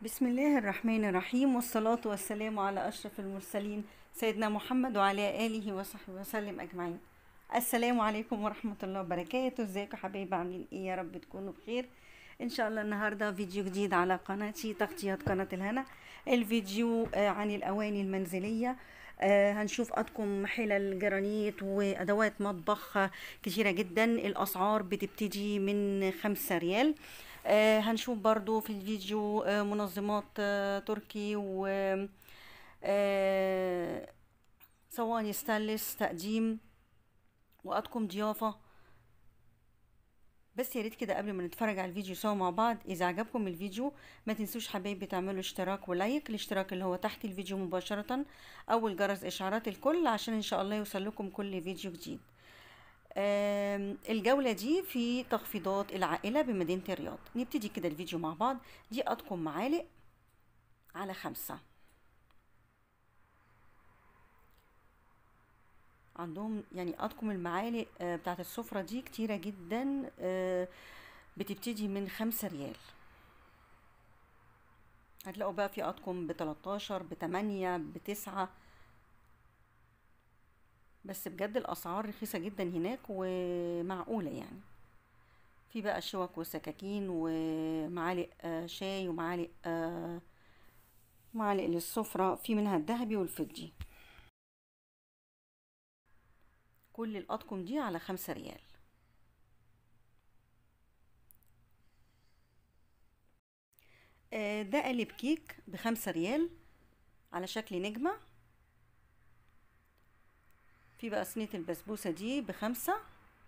بسم الله الرحمن الرحيم والصلاة والسلام على أشرف المرسلين سيدنا محمد وعلى آله وصحبه وسلم أجمعين السلام عليكم ورحمة الله وبركاته ازيكم حبايبي عاملين ايه يا رب تكونوا بخير ان شاء الله النهاردة فيديو جديد على قناتي تغطية قناة الهنا الفيديو آه، عن الأواني المنزلية آه، هنشوف أطقم حلل جرانيت وأدوات مطبخ آه، كتيرة جدا الأسعار بتبتدي من خمسة ريال آه، هنشوف برضو في الفيديو آه، منظمات آه، تركي و آه، صواني ستانلس تقديم وأطقم ضيافة بس يا ريت كده قبل ما نتفرج على الفيديو سوا مع بعض اذا عجبكم الفيديو ما تنسوش حبايبي تعملوا اشتراك ولايك الاشتراك اللي هو تحت الفيديو مباشرة او الجرس اشعارات الكل عشان ان شاء الله يوصل لكم كل فيديو جديد آم، الجولة دي في تخفيضات العائلة بمدينة الرياض نبتدي كده الفيديو مع بعض دي أطقم معالق على خمسة عندهم يعني أطقم المعالق آه، بتاعت السفرة دي كتيرة جدا آه، بتبتدي من خمسة ريال هتلاقوا بقى في أطقم بتلاتاشر بتمانية بتسعة بس بجد الأسعار رخيصة جدا هناك ومعقولة يعني في بقى شوك وسكاكين ومعالق آه، شاي ومعالق آه، معالق للسفرة في منها الذهبي والفضي كل الأطقم دي على خمسة ريال آه، ده قالب كيك بخمسة ريال على شكل نجمة في بقى صينية البسبوسة دي بخمسة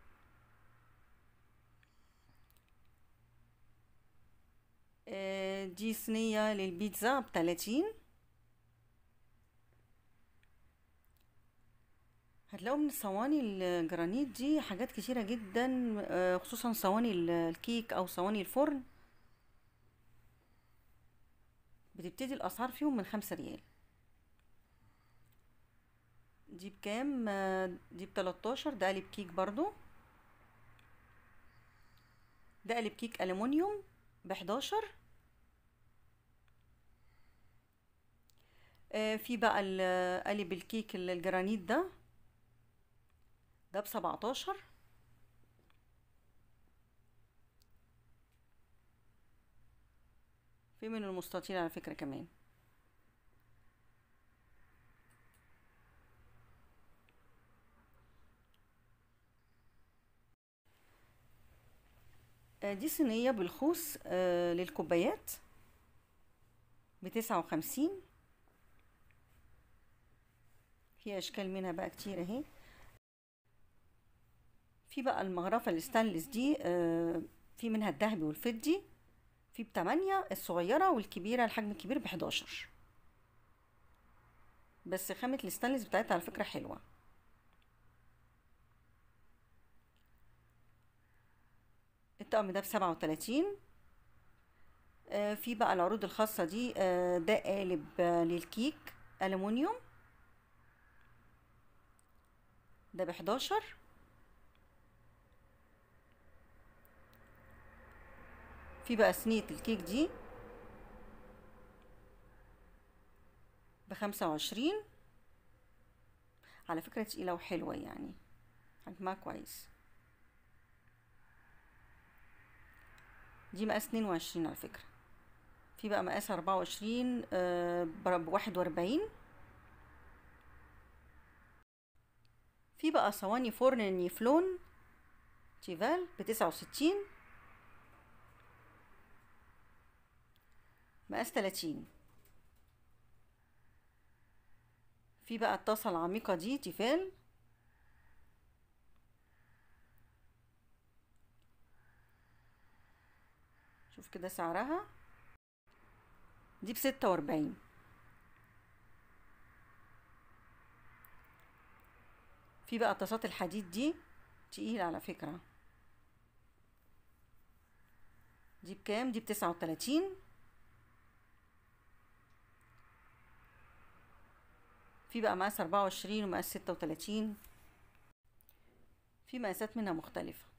آه، دي صينية للبيتزا بتلاتين هتلاقوا من الصواني الجرانيت دي حاجات كتيرة جدا آه، خصوصا صواني ال- الكيك أو صواني الفرن بتبتدي الأسعار فيهم من خمسة ريال دي بكام آه، دي بتلاتاشر ده قالب كيك برضو ده قالب كيك ألمونيوم بحداشر آه، في بقى ال- قالب الكيك ال- الجرانيت ده ده بسبعتاشر في من المستطيل على فكرة كمان آه، دي صينية بالخوص آه، للكوبايات بتسعة وخمسين في أشكال منها بقى كتير أهي في بقى المغرفة الستانلس دي آه، في منها الذهبي والفضي في بتمانية الصغيرة والكبيرة الحجم الكبير بحداشر بس خامة الستانلس بتاعتها على فكرة حلوة الطقم ده بسبعة وتلاتين آه، في بقى العروض الخاصة دي آه، ده قالب آه، للكيك ألمونيوم ده بحداشر في بقى صينية الكيك دي بخمسة وعشرين على فكرة تقيلة وحلوة يعني حجمها كويس دي مقاس اتنين وعشرين على فكرة في بقى مقاس أربعة وعشرين بواحد وأربعين في بقى صواني فرن نيفلون تيفال بتسعة وستين مقاس تلاتين في بقى الطاسة العميقة دي تيفال شوف كده سعرها دي بستة وأربعين في بقى طاسات الحديد دي تقيلة على فكرة دي بكام دي بتسعة وتلاتين في بقى مقاس أربعة وعشرين ومقاس ستة وتلاتين في مقاسات منها مختلفة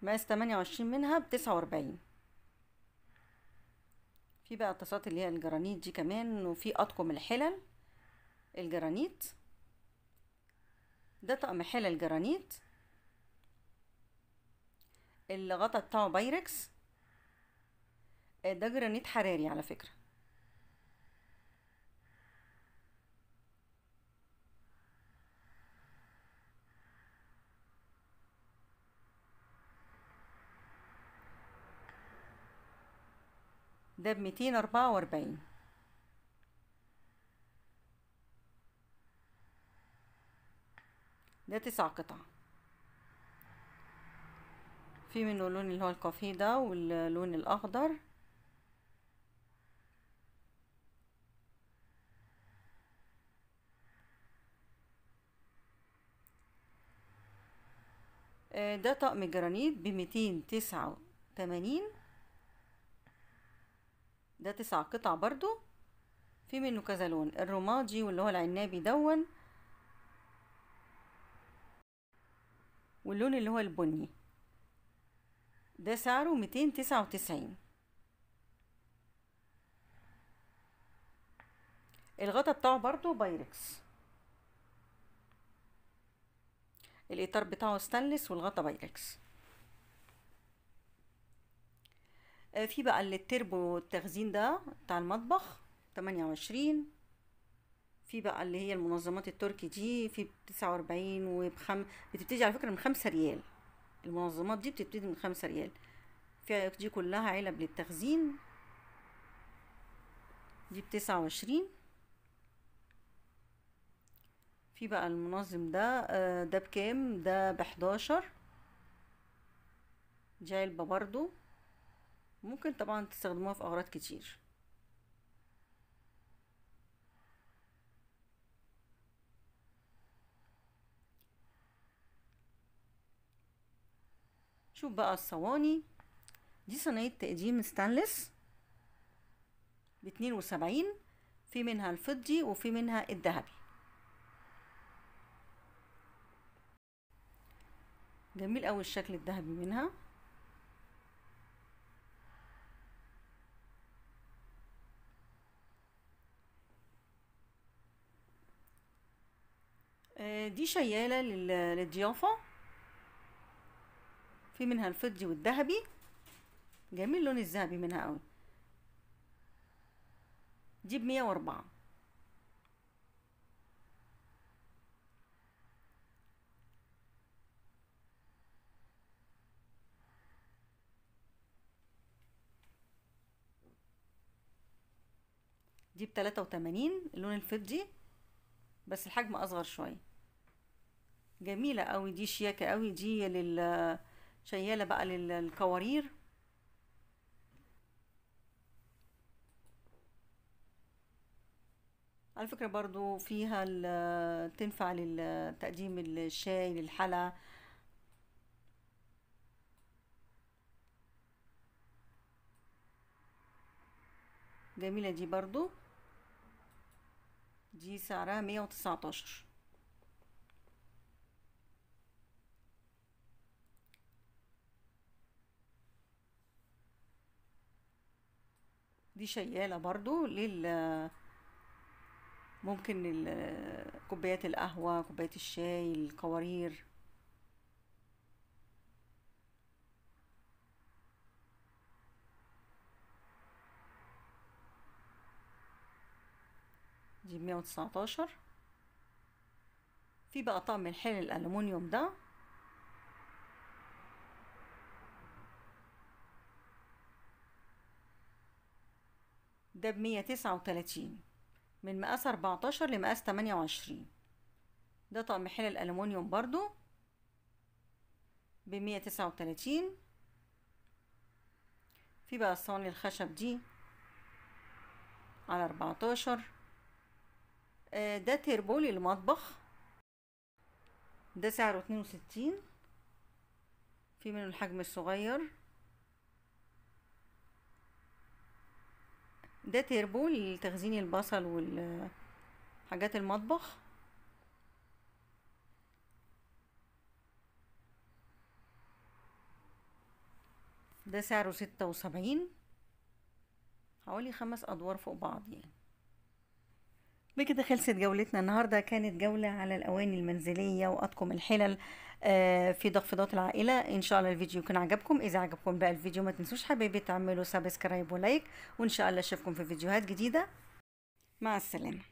مقاس تمانية وعشرين منها بتسعة وأربعين في بقى الطاسات اللي هي الجرانيت دي كمان وفي أطقم الحلل الجرانيت ده طقم حلل جرانيت الغطا بتاعه بايركس ده جرانيت حراري على فكرة ده بميتين أربعة وأربعين ده تسع قطع في منه اللون اللي هو الكافيه ده واللون الأخضر ده طقم جرانيت بميتين تسعة وتمانين ده تسع قطع برضو في منه كذا لون الرمادي واللي هو العنابي دون واللون اللي هو البني ده سعره ميتين تسعة وتسعين الغطا بتاعه برضو بايركس الاطار بتاعه ستانلس والغطا بايركس في بقى التربو التخزين ده بتاع المطبخ تمانية وعشرين في بقى اللي هي المنظمات التركي دي في بتسعة وأربعين وبخم بتبتدي على فكرة من خمسة ريال المنظمات دي بتبتدي من خمسة ريال في دي كلها علب للتخزين دي بتسعة وعشرين في بقى المنظم ده ده بكام ده بحداشر دي علبة برضو ممكن طبعا تستخدموها في أغراض كتير شوف بقى الصواني دي صينية تقديم ستانلس باتنين وسبعين في منها الفضي وفي منها الذهبي جميل اوي الشكل الذهبي منها دي شيالة للضيافة في منها الفضي والذهبي جميل اللون الذهبي منها قوي دي بمية واربعة دي بتلاتة وتمانين اللون الفضي بس الحجم اصغر شويه جميله قوي دي شياكه قوي دي لل شياله بقى للقوارير على فكره برضو فيها تنفع لتقديم الشاي للحلا جميله دي برضو دي سعرها مية وتسعتاشر دي شيالة برضو لل ممكن لل- كوبايات القهوة كوبايات الشاي القوارير دي مية وتسعتاشر في بقى طقم الحلل الألمونيوم ده ده بمية تسعة وتلاتين من مقاس أربعتاشر لمقاس تمانية وعشرين ده طقم حلل ألمونيوم برضو بمية تسعة وتلاتين في بقى الصواني الخشب دي على أربعتاشر آه، ده تربو للمطبخ ده سعره اتنين وستين في منه الحجم الصغير ده تربو لتخزين البصل والحاجات المطبخ ده سعره ستة وسبعين حوالي خمس ادوار فوق بعض يعني بكده خلصت جولتنا النهارده كانت جولة على الأواني المنزلية وأطقم الحلل آه، في تخفيضات العائلة إن شاء الله الفيديو يكون عجبكم إذا عجبكم بقى الفيديو ما تنسوش حبايبي تعملوا سبسكرايب ولايك وإن شاء الله أشوفكم في فيديوهات جديدة مع السلامة